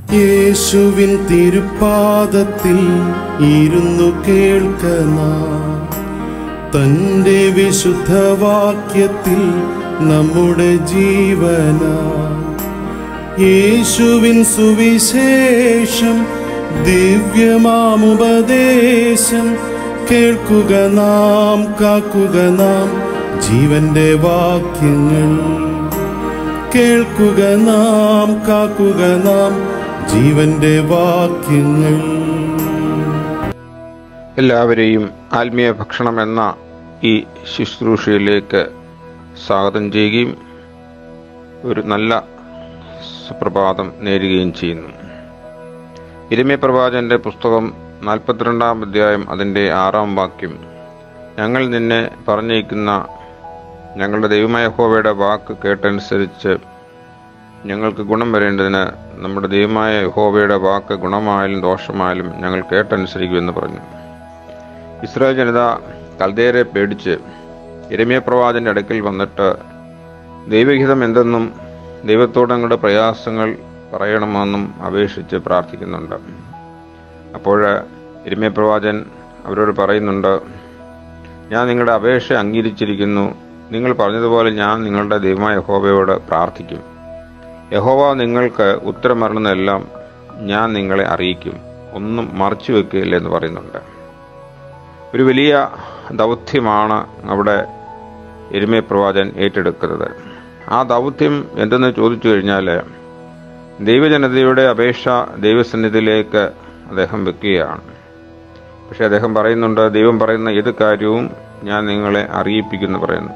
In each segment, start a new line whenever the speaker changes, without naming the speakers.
യേശുവിൻ തിരുപ്പാദത്തിൽ ഇരുന്നു കേൾക്കന തന്റെ വിശുദ്ധവാക്യത്തിൽ നമ്മുടെ ജീവന യേശുവിൻ സുവിശേഷം ദിവ്യമാമുപദേശം കേൾക്കുക നാം കാക്കുക നാം ജീവന്റെ വാക്യങ്ങൾ കേൾക്കുക നാം കാക്കുക നാം ജീവന്റെ വാക്യങ്ങൾ
എല്ലാവരെയും ആത്മീയ ഭക്ഷണം എന്ന ഈ ശുശ്രൂഷയിലേക്ക് സ്വാഗതം ചെയ്യുകയും ഒരു നല്ല സുപ്രഭാതം നേരുകയും ചെയ്യുന്നു ഇരമ്യ പ്രവാചന്റെ പുസ്തകം നാൽപ്പത്തിരണ്ടാം അധ്യായം അതിൻ്റെ ആറാം വാക്യം ഞങ്ങൾ നിന്നെ പറഞ്ഞേക്കുന്ന ഞങ്ങളുടെ ദൈവമായ യഹോവയുടെ വാക്ക് കേട്ടനുസരിച്ച് ഞങ്ങൾക്ക് ഗുണം വരേണ്ടതിന് നമ്മുടെ ദൈവമായ യഹോവയുടെ വാക്ക് ഗുണമായാലും ദോഷമായാലും ഞങ്ങൾ കേട്ടനുസരിക്കുമെന്ന് പറഞ്ഞു ഇസ്രായേൽ ജനത കൽദേരെ പേടിച്ച് ഇരമ്യ പ്രവാചന്റെ അടുക്കൽ വന്നിട്ട് ദൈവഹിതം എന്തെന്നും ദൈവത്തോട് ഞങ്ങളുടെ പ്രയാസങ്ങൾ പറയണമെന്നും അപേക്ഷിച്ച് പ്രാർത്ഥിക്കുന്നുണ്ട് അപ്പോൾ ഇരമ്യ പ്രവാചൻ അവരോട് പറയുന്നുണ്ട് ഞാൻ നിങ്ങളുടെ അപേക്ഷ അംഗീകരിച്ചിരിക്കുന്നു നിങ്ങൾ പറഞ്ഞതുപോലെ ഞാൻ നിങ്ങളുടെ ദൈവമായ യഹോവയോട് പ്രാർത്ഥിക്കും യഹോവ നിങ്ങൾക്ക് ഉത്തരമറിഞ്ഞതെല്ലാം ഞാൻ നിങ്ങളെ അറിയിക്കും ഒന്നും മറച്ചു വെക്കുകയില്ല എന്ന് പറയുന്നുണ്ട് ഒരു വലിയ ദൗത്യമാണ് അവിടെ എരുമേ പ്രവാചൻ ഏറ്റെടുക്കുന്നത് ആ ദൗത്യം എന്തെന്ന് ചോദിച്ചു കഴിഞ്ഞാൽ ദൈവജനതയുടെ അപേക്ഷ ദൈവസന്നിധിയിലേക്ക് അദ്ദേഹം വെക്കുകയാണ് പക്ഷെ അദ്ദേഹം പറയുന്നുണ്ട് ദൈവം പറയുന്ന ഏത് കാര്യവും ഞാൻ നിങ്ങളെ അറിയിപ്പിക്കുന്നു പറയുന്നു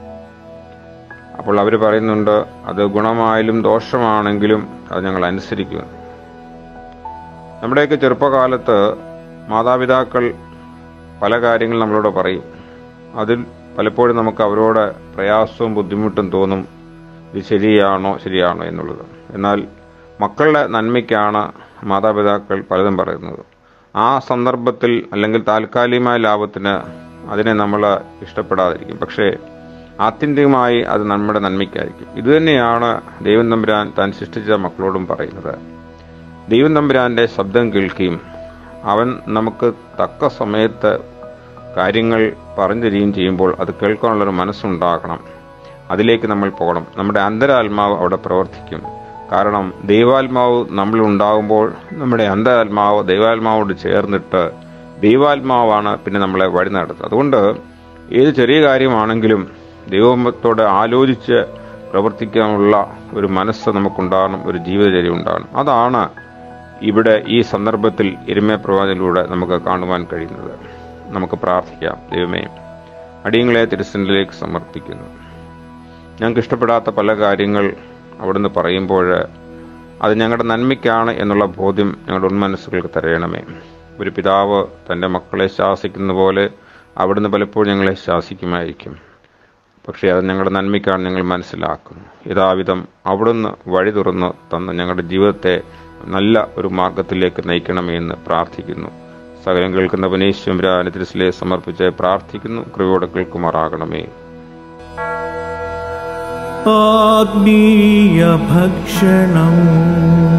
അപ്പോൾ അവർ പറയുന്നുണ്ട് അത് ഗുണമായാലും ദോഷമാണെങ്കിലും അത് ഞങ്ങൾ അനുസരിക്കും നമ്മുടെയൊക്കെ ചെറുപ്പകാലത്ത് മാതാപിതാക്കൾ പല കാര്യങ്ങൾ നമ്മളോട് പറയും അതിൽ പലപ്പോഴും നമുക്ക് അവരോട് പ്രയാസവും ബുദ്ധിമുട്ടും തോന്നും ഇത് ശരിയാണോ ശരിയാണോ എന്നുള്ളത് എന്നാൽ മക്കളുടെ നന്മയ്ക്കാണ് മാതാപിതാക്കൾ പലതും പറയുന്നത് ആ സന്ദർഭത്തിൽ അല്ലെങ്കിൽ താൽക്കാലികമായ ലാഭത്തിന് അതിനെ നമ്മൾ ഇഷ്ടപ്പെടാതിരിക്കും പക്ഷേ ആത്യന്തികമായി അത് നമ്മുടെ നന്മയ്ക്കായിരിക്കും ഇതുതന്നെയാണ് ദൈവം തമ്പുരാൻ താൻ സൃഷ്ടിച്ച മക്കളോടും പറയുന്നത് ദൈവം തമ്പുരാന്റെ ശബ്ദം കേൾക്കുകയും അവൻ നമുക്ക് തക്ക സമയത്ത് കാര്യങ്ങൾ പറഞ്ഞു തരികയും ചെയ്യുമ്പോൾ അത് കേൾക്കാനുള്ളൊരു മനസ്സുണ്ടാകണം അതിലേക്ക് നമ്മൾ പോകണം നമ്മുടെ അന്തരാത്മാവ് അവിടെ പ്രവർത്തിക്കും കാരണം ദൈവാത്മാവ് നമ്മൾ ഉണ്ടാകുമ്പോൾ നമ്മുടെ അന്തരാത്മാവ് ദൈവാത്മാവോട് ചേർന്നിട്ട് ദൈവാത്മാവാണ് പിന്നെ നമ്മളെ വഴി നടത്തുന്നത് അതുകൊണ്ട് ഏത് ചെറിയ കാര്യമാണെങ്കിലും ദൈവത്തോട് ആലോചിച്ച് പ്രവർത്തിക്കാനുള്ള ഒരു മനസ്സ് നമുക്കുണ്ടാകണം ഒരു ജീവിതചര്യ ഉണ്ടാകണം അതാണ് ഇവിടെ ഈ സന്ദർഭത്തിൽ എരുമ പ്രവാചനിലൂടെ നമുക്ക് കാണുവാൻ കഴിയുന്നത് നമുക്ക് പ്രാർത്ഥിക്കാം ദൈവമേ അടിയങ്ങളെ തിരുസനിലേക്ക് സമർപ്പിക്കുന്നു ഞങ്ങൾക്ക് ഇഷ്ടപ്പെടാത്ത പല കാര്യങ്ങൾ അവിടുന്ന് പറയുമ്പോൾ അത് ഞങ്ങളുടെ നന്മയ്ക്കാണ് എന്നുള്ള ബോധ്യം ഞങ്ങളുടെ ഉന്മനസ്സുകൾക്ക് തരയണമേ ഒരു പിതാവ് തൻ്റെ മക്കളെ ശാസിക്കുന്ന പോലെ അവിടുന്ന് പലപ്പോഴും ഞങ്ങളെ ശാസിക്കുമായിരിക്കും പക്ഷേ അത് ഞങ്ങളുടെ നന്മയ്ക്കാണ് ഞങ്ങൾ മനസ്സിലാക്കുന്നു യഥാവിധം അവിടുന്ന് വഴി തുറന്ന് തന്ന ഞങ്ങളുടെ ജീവിതത്തെ നല്ല ഒരു മാർഗത്തിലേക്ക് നയിക്കണമേ എന്ന് പ്രാർത്ഥിക്കുന്നു സകലം കേൾക്കുന്ന പനീശ്വരാന് തിരുസിലെ സമർപ്പിച്ച് പ്രാർത്ഥിക്കുന്നു കൃപയോടെ കേൾക്കുമാറാകണമേ
ആത്മീയ ഭക്ഷണം